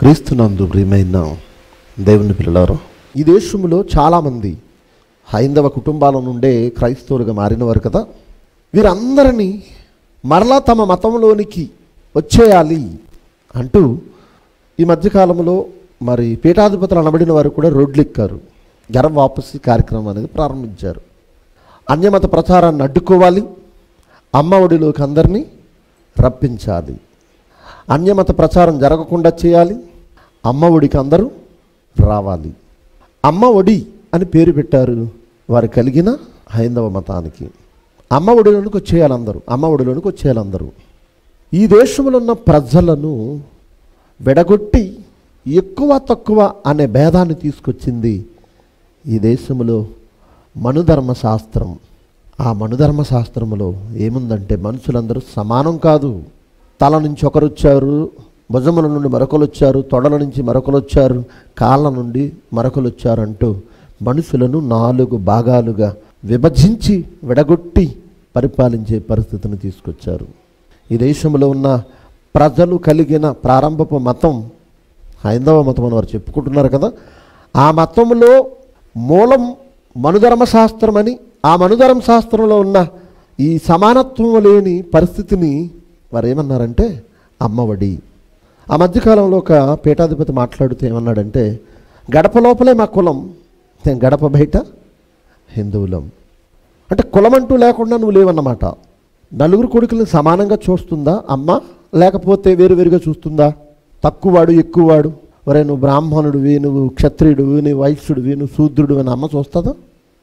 క్రీస్తునందు ప్రియమైన దేవుని పిల్లలారు ఈ దేశంలో చాలామంది హైందవ కుటుంబాల నుండే క్రైస్తవులుగా మారినవారు కదా వీరందరినీ మరలా తమ మతంలోనికి వచ్చేయాలి అంటూ ఈ మధ్యకాలంలో మరి పీఠాధిపతులు అనబడిన వారు కూడా రోడ్లెక్కారు గర్వ వాపసి కార్యక్రమం అనేది ప్రారంభించారు అన్యమత ప్రచారాన్ని అడ్డుకోవాలి అమ్మ ఒడిలోకి అందరినీ రప్పించాలి అన్యమత ప్రచారం జరగకుండా చేయాలి అమ్మ ఒడికి అందరూ రావాలి అమ్మ ఒడి అని పేరు పెట్టారు వారు కలిగిన హైందవ మతానికి అమ్మ ఒడిలోనికి వచ్చేయాలి అందరూ అమ్మ ఒడిలోనికి వచ్చేయాలి అందరూ ఈ దేశంలో ఉన్న ప్రజలను విడగొట్టి ఎక్కువ తక్కువ అనే భేదాన్ని తీసుకొచ్చింది ఈ దేశంలో మనుధర్మ శాస్త్రం ఆ మనుధర్మ శాస్త్రములో ఏముందంటే మనుషులందరూ సమానం కాదు తల నుంచి ఒకరు వచ్చారు భుజముల నుండి మరొకరు వచ్చారు తొడల నుంచి మరొకరు వచ్చారు కాళ్ళ నుండి మరొకరు వచ్చారు అంటూ మనుషులను నాలుగు భాగాలుగా విభజించి విడగొట్టి పరిపాలించే పరిస్థితిని తీసుకొచ్చారు ఈ దేశంలో ఉన్న ప్రజలు కలిగిన ప్రారంభపు మతం హైందవ మతం అని వారు చెప్పుకుంటున్నారు కదా ఆ మతంలో మూలం మనుధర్మ శాస్త్రం అని ఆ మనుధర్మ శాస్త్రంలో ఉన్న ఈ సమానత్వం లేని పరిస్థితిని వారు ఏమన్నారంటే అమ్మఒడి ఆ మధ్యకాలంలో ఒక పీఠాధిపతి మాట్లాడుతూ ఏమన్నాడంటే గడప లోపలే మా కులం నేను గడప బయట హిందువులం అంటే కులం అంటూ లేకుండా నువ్వు లేవన్నమాట నలుగురు కొడుకులను సమానంగా చూస్తుందా అమ్మ లేకపోతే వేరువేరుగా చూస్తుందా తక్కువవాడు ఎక్కువవాడు ఒరే నువ్వు బ్రాహ్మణుడివి నువ్వు క్షత్రియుడివి నువ్వు వైశ్యుడివి నువ్వు శూద్రుడు అని అమ్మ చూస్తుందా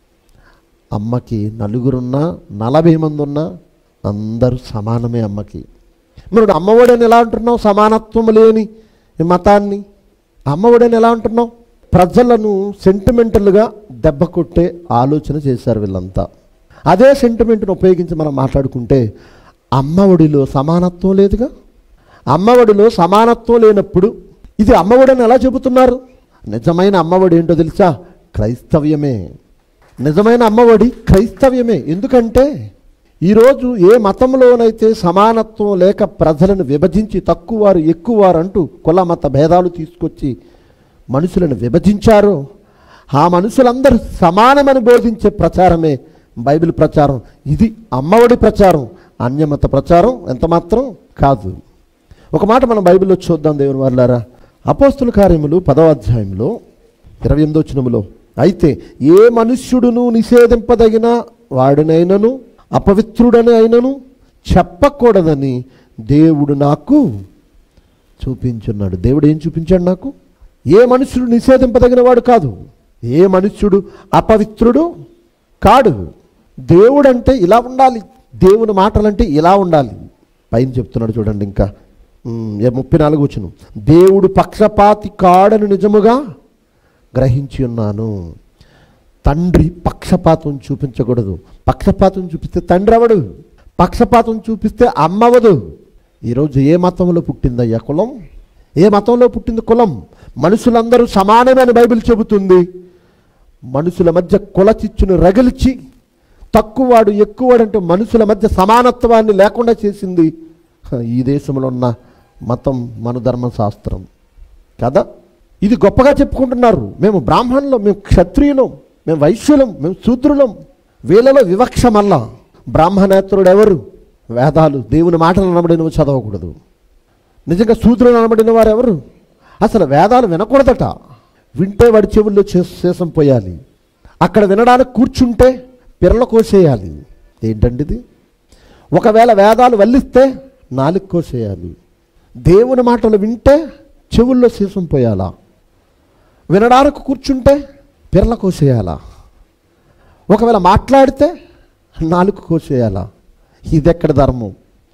అమ్మకి నలుగురున్నా నలభై మంది ఉన్నా అందరూ సమానమే అమ్మకి మరి అమ్మఒడని ఎలా అంటున్నావు సమానత్వం లేని ఈ మతాన్ని అమ్మఒడని ఎలా అంటున్నావు ప్రజలను సెంటిమెంటల్గా దెబ్బ కొట్టే ఆలోచన చేశారు వీళ్ళంతా అదే సెంటిమెంట్ని ఉపయోగించి మనం మాట్లాడుకుంటే అమ్మఒడిలో సమానత్వం లేదుగా అమ్మఒడిలో సమానత్వం లేనప్పుడు ఇది అమ్మఒడని ఎలా చెబుతున్నారు నిజమైన అమ్మఒడి ఏంటో తెలుసా క్రైస్తవ్యమే నిజమైన అమ్మఒడి క్రైస్తవ్యమే ఎందుకంటే ఈరోజు ఏ మతంలోనైతే సమానత్వం లేక ప్రజలను విభజించి తక్కువవారు ఎక్కువవారు అంటూ కుల మత భేదాలు తీసుకొచ్చి మనుషులను విభజించారో ఆ మనుషులందరూ సమానమని బోధించే ప్రచారమే బైబిల్ ప్రచారం ఇది అమ్మఒడి ప్రచారం అన్యమత ప్రచారం ఎంత మాత్రం కాదు ఒక మాట మనం బైబిల్లో చూద్దాం దేవుని వాళ్ళారా అపోస్తుల కార్యములు పదవ అధ్యాయంలో ఇరవై ఎనిమిదో వచనములో అయితే ఏ మనుష్యుడును నిషేధింపదగిన వాడినైనను అపవిత్రుడని అయినను చెప్పకూడదని దేవుడు నాకు చూపించున్నాడు దేవుడు ఏం చూపించాడు నాకు ఏ మనుష్యుడు నిషేధింపదగిన వాడు కాదు ఏ మనుష్యుడు అపవిత్రుడు కాడు దేవుడు అంటే ఇలా ఉండాలి దేవుని మాటలంటే ఇలా ఉండాలి పైన చెప్తున్నాడు చూడండి ఇంకా ఉమ్, ఏ ముప్పై నాలుగు వచ్చును దేవుడు పక్షపాతి కాడని నిజముగా గ్రహించి ఉన్నాను తండ్రి పక్షపాతం చూపించకూడదు పక్షపాతం చూపిస్తే తండ్రి అవడు పక్షపాతం చూపిస్తే అమ్మవదు ఈరోజు ఏ మతంలో పుట్టిందయ్యా కులం ఏ మతంలో పుట్టింది కులం మనుషులందరూ సమానమే అని బైబిల్ చెబుతుంది మనుషుల మధ్య కుల చిచ్చును రగిల్చి తక్కువవాడు ఎక్కువవాడంటే మనుషుల మధ్య సమానత్వాన్ని లేకుండా చేసింది హ, ఈ దేశంలో ఉన్న మతం మనుధర్మ శాస్త్రం కదా ఇది గొప్పగా చెప్పుకుంటున్నారు మేము బ్రాహ్మణులం మేము క్షత్రియులం మేము వైశ్యులం మేము శూద్రులం వీళ్ళలో వివక్ష మళ్ళా బ్రాహ్మణేతరుడు ఎవరు వేదాలు దేవుని మాటలు అనబడినవి చదవకూడదు నిజంగా శూద్రులు అనబడిన వారు ఎవరు అసలు వేదాలు వినకూడదట వింటే వాడి చెవుల్లో చే- శేషం పోయాలి అక్కడ వినడానికి కూర్చుంటే పిర్రల కోసేయాలి ఏంటండి ఇది ఒకవేళ వేదాలు వల్లిస్తే నాలుగు కోసేయాలి దేవుని మాటలు వింటే చెవుల్లో శీసం పోయాలా వినడానికి కూర్చుంటే పిర్ల కోసేయాలా ఒకవేళ మాట్లాడితే నాలుగు కోసేయాలా ఇది ఎక్కడ ధర్మం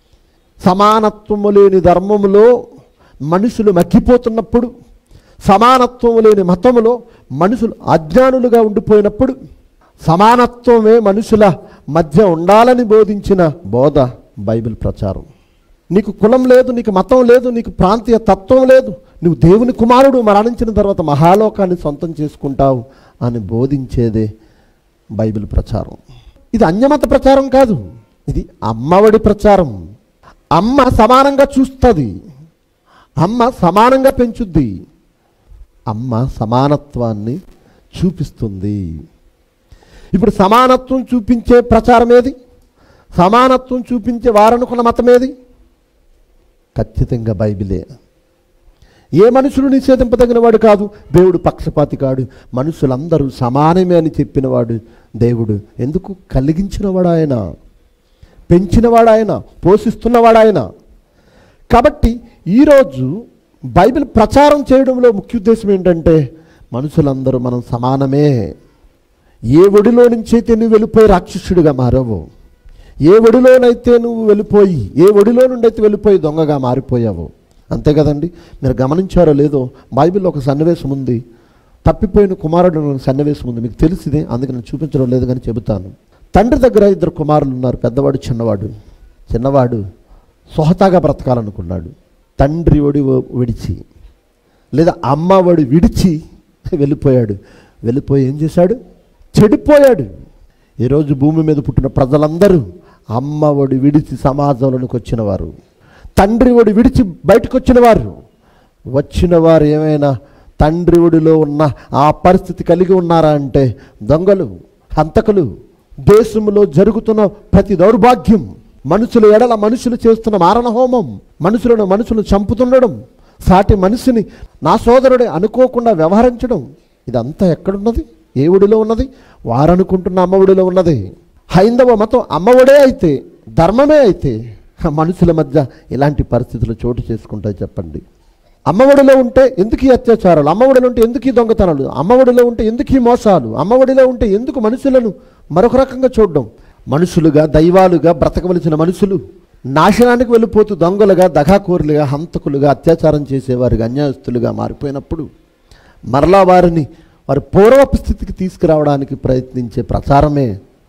సమానత్వము లేని ధర్మములో మనుషులు మగ్గిపోతున్నప్పుడు సమానత్వము లేని మతములో మనుషులు అజ్ఞానులుగా ఉండిపోయినప్పుడు సమానత్వమే మనుషుల మధ్య ఉండాలని బోధించిన బోధ బైబిల్ ప్రచారం నీకు కులం లేదు నీకు మతం లేదు నీకు ప్రాంతీయ తత్వం లేదు నువ్వు దేవుని కుమారుడు మరణించిన తర్వాత మహాలోకాన్ని సొంతం చేసుకుంటావు అని బోధించేదే బైబిల్ ప్రచారం ఇది అన్యమత ప్రచారం కాదు ఇది అమ్మఒడి ప్రచారం అమ్మ సమానంగా చూస్తుంది అమ్మ సమానంగా పెంచుద్ది అమ్మ సమానత్వాన్ని చూపిస్తుంది ఇప్పుడు సమానత్వం చూపించే ప్రచారం ఏది సమానత్వం చూపించే వారనుకున్న మతం ఏది ఖచ్చితంగా బైబిలే ఏ మనుషులు నిషేధింపదగిన వాడు కాదు దేవుడు పక్షపాతి కాడు మనుషులందరూ సమానమే అని చెప్పినవాడు దేవుడు ఎందుకు కలిగించినవాడు ఆయన పెంచినవాడు ఆయన పోషిస్తున్నవాడు ఆయన కాబట్టి ఈరోజు బైబిల్ ప్రచారం చేయడంలో ముఖ్య ఉద్దేశం ఏంటంటే మనుషులందరూ మనం సమానమే ఏ ఒడిలో నుంచి అయితే నువ్వు వెళ్ళిపోయి రాక్షసుడిగా మారావో ఏ ఒడిలోనైతే నువ్వు వెళ్ళిపోయి ఏ ఒడిలో నుండి అయితే వెళ్ళిపోయి దొంగగా మారిపోయావో అంతే కదండి మీరు గమనించారో లేదో బైబిల్లో ఒక సన్నివేశం ఉంది తప్పిపోయిన కుమారుడు అనే సన్నివేశం ఉంది మీకు తెలిసిదే అందుకే నేను చూపించడం లేదు కానీ చెబుతాను తండ్రి దగ్గర ఇద్దరు కుమారులు ఉన్నారు పెద్దవాడు చిన్నవాడు చిన్నవాడు సొహతాగా బ్రతకాలనుకున్నాడు తండ్రి ఒడి విడిచి లేదా అమ్మ ఒడి విడిచి వెళ్ళిపోయాడు వెళ్ళిపోయి ఏం చేశాడు చెడిపోయాడు ఈరోజు భూమి మీద పుట్టిన ప్రజలందరూ అమ్మ ఒడి విడిచి సమాజంలోనికి వచ్చిన వారు తండ్రి ఒడి విడిచి బయటకు వచ్చిన వారు వచ్చిన వారు ఏమైనా తండ్రి ఒడిలో ఉన్న ఆ పరిస్థితి కలిగి ఉన్నారా అంటే దొంగలు హంతకులు దేశంలో జరుగుతున్న ప్రతి దౌర్భాగ్యం మనుషుల ఎడల మనుషులు చేస్తున్న మారణ హోమం మనుషులను మనుషులు చంపుతుండడం సాటి మనిషిని నా సోదరుడే అనుకోకుండా వ్యవహరించడం ఇదంతా ఎక్కడున్నది ఏ ఒడిలో ఉన్నది వారనుకుంటున్న అమ్మఒడిలో ఉన్నది హైందవ మతం అమ్మఒడే అయితే ధర్మమే అయితే మనుషుల మధ్య ఇలాంటి పరిస్థితులు చోటు చేసుకుంటాయి చెప్పండి అమ్మఒడిలో ఉంటే ఎందుకు ఈ అత్యాచారాలు అమ్మఒడిలో ఉంటే ఎందుకు ఈ దొంగతనాలు అమ్మఒడిలో ఉంటే ఎందుకు ఈ మోసాలు అమ్మఒడిలో ఉంటే ఎందుకు మనుషులను మరొక రకంగా చూడడం మనుషులుగా దైవాలుగా బ్రతకవలసిన మనుషులు నాశనానికి వెళ్ళిపోతూ దొంగలుగా దగాకోరులుగా హంతకులుగా అత్యాచారం చేసేవారుగా అన్యాయస్తులుగా మారిపోయినప్పుడు మరలా వారిని వారి పూర్వపు స్థితికి తీసుకురావడానికి ప్రయత్నించే ప్రచారమే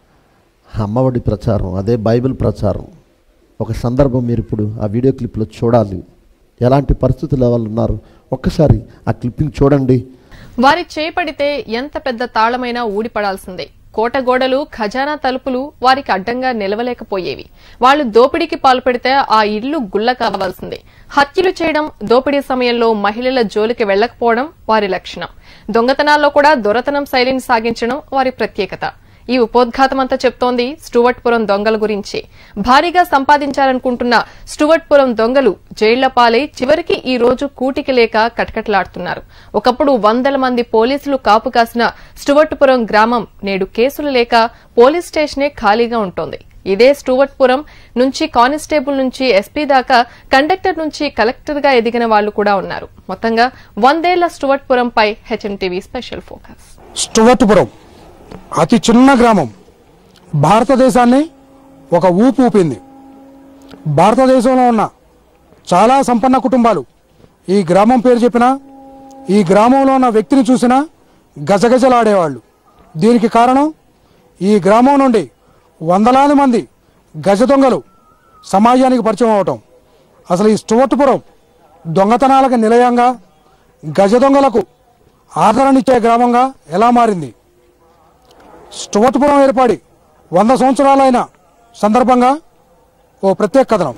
అమ్మఒడి ప్రచారం అదే బైబిల్ ప్రచారం ఒక సందర్భం మీరు ఇప్పుడు ఆ వీడియో క్లిప్లో చూడాలి ఎలాంటి పరిస్థితుల వాళ్ళు ఉన్నారు ఒక్కసారి ఆ క్లిప్పింగ్ చూడండి వారి చేపడితే ఎంత పెద్ద తాళమైనా ఊడిపడాల్సిందే కోట గోడలు ఖజానా తలుపులు వారికి అడ్డంగా నిలవలేకపోయేవి వాళ్ళు దోపిడీకి పాల్పడితే ఆ ఇల్లు గుల్ల కావాల్సిందే హత్యలు చేయడం దోపిడీ సమయంలో మహిళల జోలికి వెళ్లకపోవడం వారి లక్షణం దొంగతనాల్లో కూడా దొరతనం శైలిని సాగించడం వారి ప్రత్యేకత ఈ ఉపోద్ఘాతమంతా చెప్తోంది స్టూవర్ట్పురం దొంగల గురించి భారీగా సంపాదించాలనుకుంటున్న స్టూవర్ట్పురం దొంగలు జైళ్ల పాలై చివరికి ఈ రోజు కూటికి లేక కటకటలాడుతున్నారు ఒకప్పుడు వందల మంది పోలీసులు కాపు కాసిన స్టూవర్ట్పురం గ్రామం నేడు కేసులు లేక పోలీస్ స్టేషనే ఖాళీగా ఉంటోంది ఇదే స్టూవర్ట్పురం నుంచి కానిస్టేబుల్ నుంచి ఎస్పీ దాకా కండక్టర్ నుంచి కలెక్టర్ గా ఎదిగిన వాళ్లు కూడా ఉన్నారు మొత్తంగా వందేళ్ల స్టూవర్ట్పురంపై హెచ్ఎంటీవీ స్పెషల్ ఫోకస్ స్టువర్ట్పురం అతి చిన్న గ్రామం భారతదేశాన్ని ఒక ఊపు ఊపింది భారతదేశంలో ఉన్న చాలా సంపన్న కుటుంబాలు ఈ గ్రామం పేరు చెప్పినా ఈ గ్రామంలో ఉన్న వ్యక్తిని చూసినా గజగజలాడేవాళ్ళు దీనికి కారణం ఈ గ్రామం నుండి వందలాది మంది గజ దొంగలు సమాజానికి పరిచయం అవటం అసలు ఈ స్టువర్ట్పురం దొంగతనాలకు నిలయంగా గజ దొంగలకు ఆదరణిచ్చే గ్రామంగా ఎలా మారింది స్టువర్ట్పురం ఏర్పడి వంద సంవత్సరాలైన సందర్భంగా ఓ ప్రత్యేక కథనం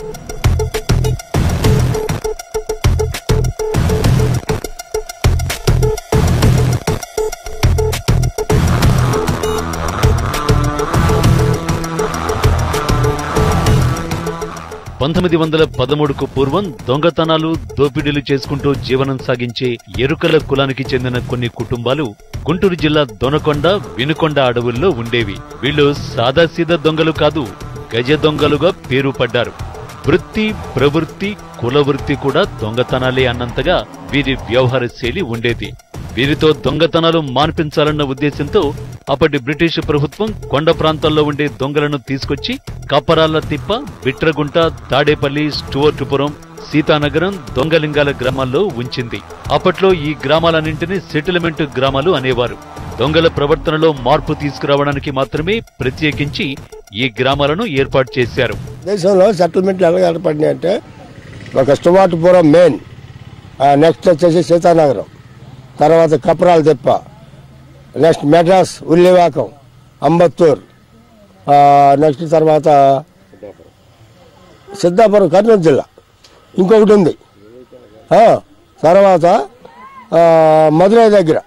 పంతొమ్మిది వందల పదమూడుకు పూర్వం దొంగతనాలు దోపిడీలు చేసుకుంటూ జీవనం సాగించే ఎరుకల కులానికి చెందిన కొన్ని కుటుంబాలు గుంటూరు జిల్లా దొనకొండ వినుకొండ అడవుల్లో ఉండేవి వీళ్ళు సాదాసీదా దొంగలు కాదు గజ దొంగలుగా పేరు పడ్డారు వృత్తి ప్రవృత్తి కులవృత్తి కూడా దొంగతనాలే అన్నంతగా వీరి వ్యవహార శైలి ఉండేది వీరితో దొంగతనాలు మాన్పించాలన్న ఉద్దేశంతో అప్పటి బ్రిటిష్ ప్రభుత్వం కొండ ప్రాంతాల్లో ఉండే దొంగలను తీసుకొచ్చి కప్పరాల తిప్ప బిట్రగుంట తాడేపల్లి స్టువర్టుపురం సీతానగరం దొంగలింగాల గ్రామాల్లో ఉంచింది అప్పట్లో ఈ గ్రామాలన్నింటినీ సెటిల్మెంట్ గ్రామాలు అనేవారు దొంగల ప్రవర్తనలో మార్పు తీసుకురావడానికి మాత్రమే ప్రత్యేకించి ఈ గ్రామాలను ఏర్పాటు చేశారు దేశంలో సెటిల్మెంట్లు ఎలా ఏర్పడినాయి అంటే ఒక స్టువార్ట్పురం మెయిన్ నెక్స్ట్ వచ్చేసి సీతానగరం తర్వాత కప్రాల తిప్ప నెక్స్ట్ మెడ్రాస్ ఉల్లివాకం అంబత్తూర్ నెక్స్ట్ తర్వాత సిద్ధాపురం కర్నూలు జిల్లా ఇంకొకటి ఉంది ఆ, తర్వాత ఆ, మదురై దగ్గర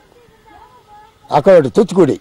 అక్కడ ఒకటి తుత్తుకుడి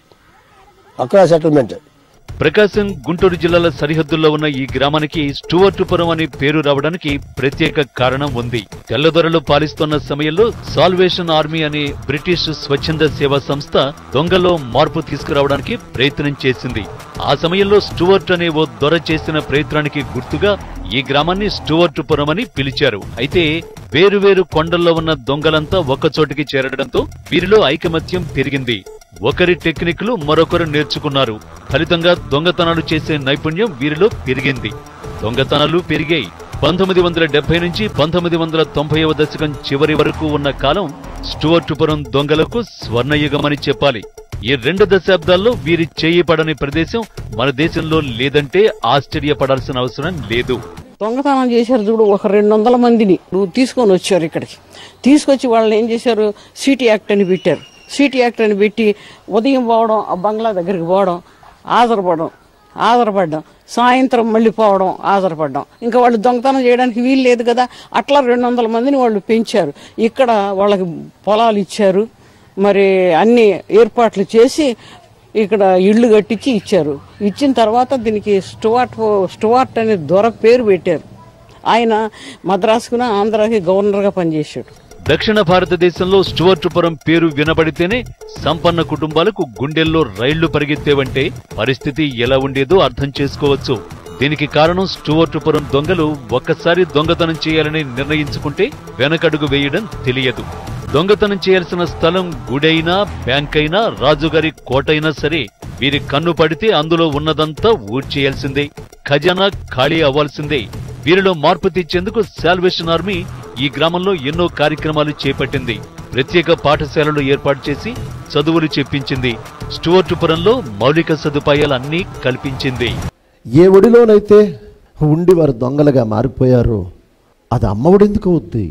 అక్కడ సెటిల్మెంట్ ప్రకాశం గుంటూరు జిల్లాల సరిహద్దుల్లో ఉన్న ఈ గ్రామానికి స్టువర్టుపురం అనే పేరు రావడానికి ప్రత్యేక కారణం ఉంది తెల్లదొరలు పాలిస్తున్న సమయంలో సాల్వేషన్ ఆర్మీ అనే బ్రిటిష్ స్వచ్ఛంద సేవా సంస్థ దొంగలో మార్పు తీసుకురావడానికి ప్రయత్నం చేసింది ఆ సమయంలో స్టువర్ట్ అనే ఓ దొర చేసిన ప్రయత్నానికి గుర్తుగా ఈ గ్రామాన్ని స్టువర్టుపురం అని పిలిచారు అయితే వేరువేరు కొండల్లో ఉన్న దొంగలంతా ఒక్కచోటికి చేరడంతో వీరిలో ఐకమత్యం పెరిగింది ఒకరి టెక్నిక్లు మరొకరు నేర్చుకున్నారు ఫలితంగా దొంగతనాలు చేసే నైపుణ్యం వీరిలో పెరిగింది దొంగతనాలు పెరిగాయి పంతొమ్మిది వందల డెబ్బై నుంచి పంతొమ్మిది వందల తొంభైవ దశకం చివరి వరకు ఉన్న కాలం స్టువర్టుపురం దొంగలకు స్వర్ణయుగమని చెప్పాలి ఈ రెండు దశాబ్దాల్లో వీరి చేయి పడని ప్రదేశం మన దేశంలో లేదంటే ఆశ్చర్యపడాల్సిన అవసరం లేదు దొంగతనం చేశారు చూడు ఒక రెండు వందల మందిని నువ్వు తీసుకొని వచ్చారు ఇక్కడికి తీసుకొచ్చి వాళ్ళని ఏం చేశారు సిటీ యాక్ట్ అని పెట్టారు సిటీ యాక్ట్ అని పెట్టి ఉదయం పోవడం ఆ బంగ్లా దగ్గరికి పోవడం ఆధారపడడం ఆధారపడడం సాయంత్రం మళ్ళీ పోవడం ఆధారపడడం ఇంకా వాళ్ళు దొంగతనం చేయడానికి వీలు లేదు కదా అట్లా రెండు వందల మందిని వాళ్ళు పెంచారు ఇక్కడ వాళ్ళకి పొలాలు ఇచ్చారు మరి అన్ని ఏర్పాట్లు చేసి ఇక్కడ ఇళ్ళు కట్టించి ఇచ్చారు ఇచ్చిన తర్వాత దీనికి స్టువార్ట్ స్టువార్ట్ అనే దొర పేరు పెట్టారు ఆయన మద్రాసుకున ఆంధ్రాకి గవర్నర్గా పనిచేశాడు దక్షిణ భారతదేశంలో స్టువర్టుపురం పేరు వినబడితేనే సంపన్న కుటుంబాలకు గుండెల్లో రైళ్లు పరిగెత్తేవంటే పరిస్థితి ఎలా ఉండేదో అర్థం చేసుకోవచ్చు దీనికి కారణం స్టువర్టుపురం దొంగలు ఒక్కసారి దొంగతనం చేయాలని నిర్ణయించుకుంటే వెనకడుగు వేయడం తెలియదు దొంగతనం చేయాల్సిన స్థలం గుడైనా బ్యాంక్ అయినా రాజుగారి కోటైనా సరే వీరి కన్ను పడితే అందులో ఉన్నదంతా ఊడ్చేయాల్సిందే ఖజానా ఖాళీ అవ్వాల్సిందే వీరిలో మార్పు తెచ్చేందుకు సాల్వేషన్ ఆర్మీ ఈ గ్రామంలో ఎన్నో కార్యక్రమాలు చేపట్టింది ప్రత్యేక పాఠశాలలు ఏర్పాటు చేసి చదువులు చెప్పించింది స్టువర్టుపురంలో మౌలిక సదుపాయాలన్నీ కల్పించింది ఏ ఒడిలోనైతే ఉండి వారు దొంగలుగా మారిపోయారో అది అమ్మఒడి ఎందుకు అవుద్ది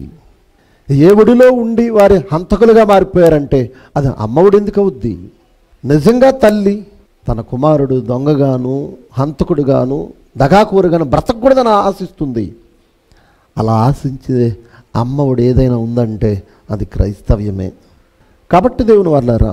ఏ ఒడిలో ఉండి వారి హంతకులుగా మారిపోయారంటే అది అమ్మఒడి ఎందుకు అవుద్ది నిజంగా తల్లి తన కుమారుడు దొంగగాను హంతకుడుగాను దగాకూరుగాను బ్రతకూడదని ఆశిస్తుంది అలా ఆశించే అమ్మఒడి ఏదైనా ఉందంటే అది క్రైస్తవ్యమే కాబట్టి దేవుని వాళ్ళారా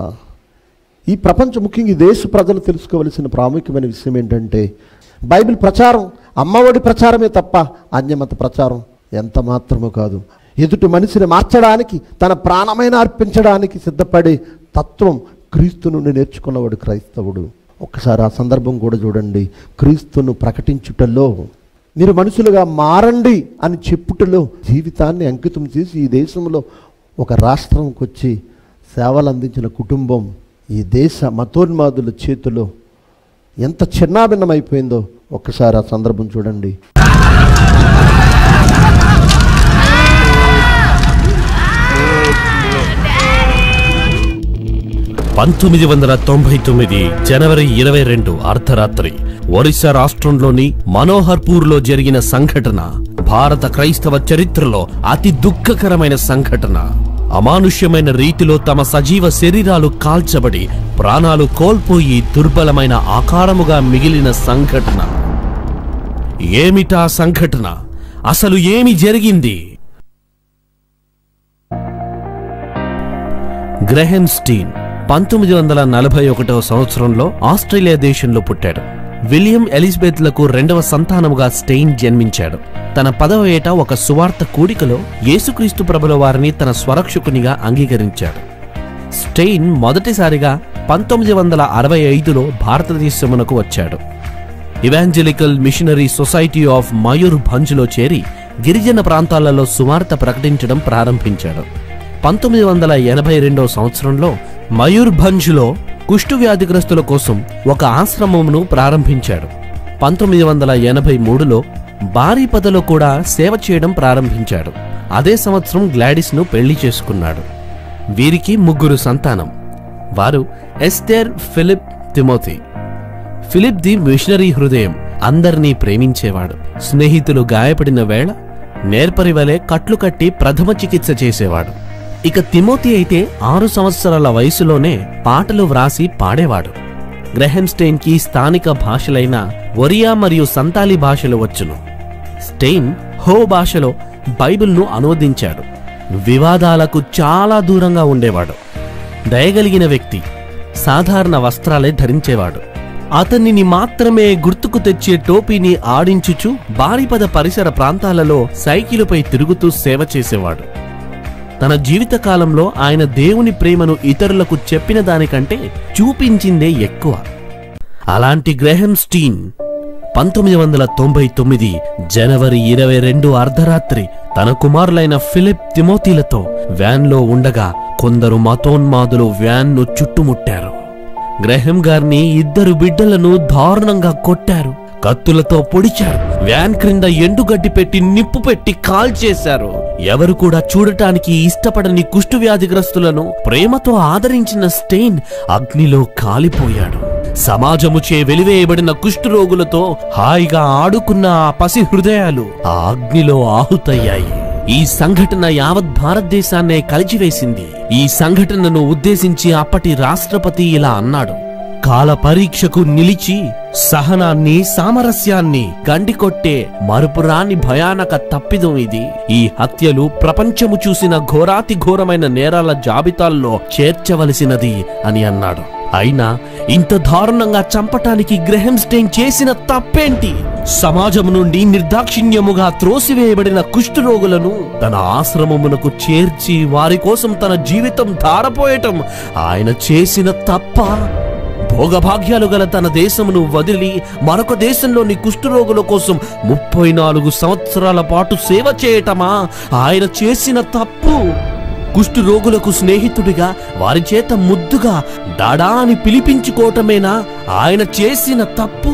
ఈ ప్రపంచం ముఖ్యంగా ఈ దేశ ప్రజలు తెలుసుకోవలసిన ప్రాముఖ్యమైన విషయం ఏంటంటే బైబిల్ ప్రచారం అమ్మఒడి ప్రచారమే తప్ప అన్యమత ప్రచారం ఎంత మాత్రమూ కాదు ఎదుటి మనిషిని మార్చడానికి తన ప్రాణమైన అర్పించడానికి సిద్ధపడే తత్వం క్రీస్తు నుండి నేర్చుకున్నవాడు క్రైస్తవుడు ఒక్కసారి ఆ సందర్భం కూడా చూడండి క్రీస్తును ప్రకటించుటలో మీరు మనుషులుగా మారండి అని చెప్పుటలో జీవితాన్ని అంకితం చేసి ఈ దేశంలో ఒక రాష్ట్రంకి వచ్చి సేవలు అందించిన కుటుంబం ఈ దేశ మతోన్మాదుల చేతిలో ఎంత చిన్నాభిన్నమైపోయిందో ఒక్కసారి ఆ సందర్భం చూడండి పంతొమ్మిది వందల తొంభై తొమ్మిది జనవరి ఇరవై రెండు అర్ధరాత్రి ఒరిస్సా రాష్ట్రంలోని మనోహర్పూర్లో జరిగిన సంఘటన భారత క్రైస్తవ చరిత్రలో అతి దుఃఖకరమైన సంఘటన అమానుష్యమైన రీతిలో తమ సజీవ శరీరాలు కాల్చబడి ప్రాణాలు కోల్పోయి దుర్బలమైన ఆకారముగా మిగిలిన సంఘటన ఏమిటా సంఘటన అసలు ఏమి జరిగింది గ్రహం స్టీన్ పంతొమ్మిది వందల నలభై ఒకటవ సంవత్సరంలో ఆస్ట్రేలియా దేశంలో పుట్టాడు విలియం ఎలిజబెత్లకు రెండవ సంతానముగా స్టెయిన్ జన్మించాడు తన పదవ ఏట ఒక సువార్త కూడికలో యేసుక్రీస్తు ప్రభుల వారిని తన స్వరక్షకునిగా అంగీకరించాడు స్టెయిన్ మొదటిసారిగా పంతొమ్మిది వందల అరవై ఐదులో భారతదేశమునకు వచ్చాడు evangelical missionary society of Mayur భంజ్లో చేరి గిరిజన ప్రాంతాలలో సువార్త ప్రకటించడం ప్రారంభించాడు పంతొమ్మిది వందల ఎనభై రెండవ సంవత్సరంలో మయూర్భంజ్లో కుష్టు వ్యాధిగ్రస్తుల కోసం ఒక ఆశ్రమమును ప్రారంభించాడు పంతొమ్మిది వందల ఎనభై మూడులో బారీపదలో కూడా సేవ చేయడం ప్రారంభించాడు అదే సంవత్సరం గ్లాడిస్ను పెళ్లి చేసుకున్నాడు వీరికి ముగ్గురు సంతానం వారు Esther Philip Timothy Philip the missionary హృదయం అందరినీ ప్రేమించేవాడు స్నేహితులు గాయపడిన వేళ నేర్పరి వలె కట్లు కట్టి ప్రథమ చికిత్స చేసేవాడు ఇక తిమోతి అయితే ఆరు సంవత్సరాల వయసులోనే పాటలు వ్రాసి పాడేవాడు గ్రెహెన్స్టెయిన్ కి స్థానిక భాషలైన ఒరియా మరియు సంతాలి భాషలు వచ్చును స్టెయిన్ హో భాషలో బైబిల్ను అనువదించాడు వివాదాలకు చాలా దూరంగా ఉండేవాడు దయగలిగిన వ్యక్తి సాధారణ వస్త్రాలే ధరించేవాడు అతనిని మాత్రమే గుర్తుకు తెచ్చే టోపీని ఆడించుచు బారిపద పరిసర ప్రాంతాలలో సైకిలుపై తిరుగుతూ సేవ చేసేవాడు తన జీవితకాలంలో ఆయన దేవుని ప్రేమను ఇతరులకు చెప్పిన దానికంటే చూపించిందే ఎక్కువ అలాంటి గ్రహం స్టీన్ పంతొమ్మిది వందల తొంభై తొమ్మిది జనవరి ఇరవై రెండు అర్ధరాత్రి తన కుమారులైన ఫిలిప్ తిమోతిలతో వ్యాన్లో ఉండగా కొందరు మతోన్మాదులు వ్యాన్ను చుట్టుముట్టారు గ్రహం గారిని ఇద్దరు బిడ్డలను దారుణంగా కొట్టారు కత్తులతో పొడిచారు వ్యాన్ క్రింద ఎండుగడ్డి పెట్టి నిప్పు పెట్టి కాల్చేశారు ఎవరు కూడా చూడటానికి ఇష్టపడని కుష్టు వ్యాధిగ్రస్తులను ప్రేమతో ఆదరించిన స్టెయిన్ అగ్నిలో కాలిపోయాడు సమాజముచే వెలివేయబడిన కుష్ఠరోగులతో హాయిగా ఆడుకున్న ఆ పసి హృదయాలు ఆ అగ్నిలో ఆహుతయ్యాయి ఈ సంఘటన యావత్ భారతదేశాన్నే కలిచివేసింది ఈ సంఘటనను ఉద్దేశించి అప్పటి రాష్ట్రపతి ఇలా అన్నాడు కాల పరీక్షకు నిలిచి సహనాన్ని సామరస్యాన్ని గండికొట్టే మరుపురాని భయానక తప్పిదం ఇది ఈ హత్యలు ప్రపంచము చూసిన ఘోరాతి ఘోరమైన నేరాల జాబితాల్లో చేర్చవలసినది అని అన్నాడు అయినా ఇంత దారుణంగా చంపటానికి గ్రహం స్టెయిన్ చేసిన తప్పేంటి సమాజం నుండి నిర్దాక్షిణ్యముగా త్రోసివేయబడిన కుష్ఠరోగులను తన ఆశ్రమమునకు చేర్చి వారి కోసం తన జీవితం ధారపోయటం ఆయన చేసిన తప్ప భోగభాగ్యాలు గల తన దేశమును వదిలి మరొక దేశంలోని కుష్ఠరోగుల కోసం ముప్పై నాలుగు సంవత్సరాల పాటు సేవ చేయటమా ఆయన చేసిన తప్పు కుష్టు రోగులకు స్నేహితుడిగా వారి చేత ముద్దుగా డాడా అని పిలిపించుకోవటమేనా ఆయన చేసిన తప్పు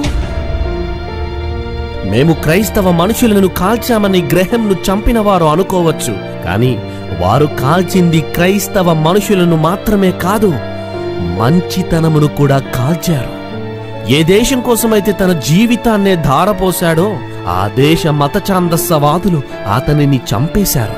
మేము క్రైస్తవ మనుషులను కాల్చామని గ్రహంను చంపిన వారు అనుకోవచ్చు కానీ వారు కాల్చింది క్రైస్తవ మనుషులను మాత్రమే కాదు మంచితనమును కూడా కాల్చారు ఏ దేశం కోసమైతే తన జీవితాన్నే ధారపోశాడో ఆ దేశ మత ఛాందస్సవాదులు అతనిని చంపేశారు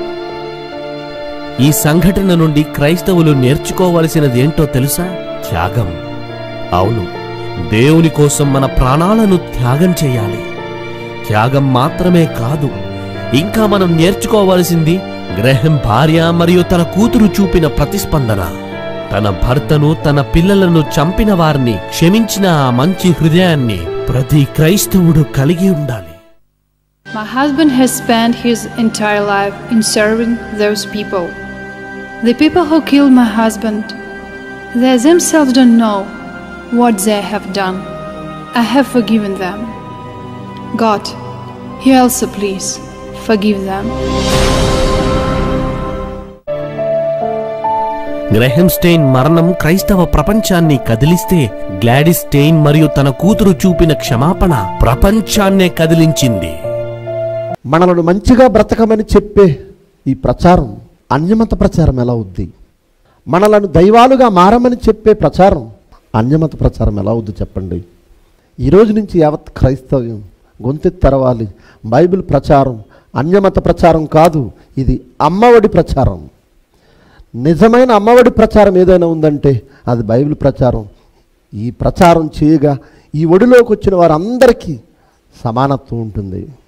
ఈ సంఘటన నుండి క్రైస్తవులు నేర్చుకోవలసినది ఏంటో తెలుసా త్యాగం అవును దేవుని కోసం మన ప్రాణాలను త్యాగం చేయాలి త్యాగం మాత్రమే కాదు ఇంకా మనం నేర్చుకోవలసింది గ్రహం భార్య మరియు తన కూతురు చూపిన ప్రతిస్పందన తన భర్తను తన పిల్లలను చంపిన వారిని క్షమించిన ఆ మంచి హృదయాన్ని ప్రతి క్రైస్తవుడు కలిగి ఉండాలి My husband has spent his entire life in serving those people. The people who killed my husband, they themselves don't know what they have done. I have forgiven them. God, you also please forgive them. Graham Staines మరణం క్రైస్తవ ప్రపంచాన్ని కదిలిస్తే Gladys strain మరియు తన కూతురు చూపిన క్షమాపణ ప్రపంచాన్నే కదిలించింది మనలను మంచిగా బ్రతకమని చెప్పే ఈ ప్రచారం అన్యమత ప్రచారం ఎలా అవుద్ది మనలను దైవాలుగా మారమని చెప్పే ప్రచారం అన్యమత ప్రచారం ఎలా అవుద్ది చెప్పండి ఈ రోజు నుంచి యావత్ క్రైస్తవ్యం గొంతెత్తి తెరవాలి బైబిల్ ప్రచారం అన్యమత ప్రచారం కాదు ఇది అమ్మఒడి ప్రచారం నిజమైన అమ్మఒడి ప్రచారం ఏదైనా ఉందంటే అది బైబిల్ ప్రచారం ఈ ప్రచారం చేయగా ఈ ఒడిలోకి వచ్చిన వారందరికీ సమానత్వం ఉంటుంది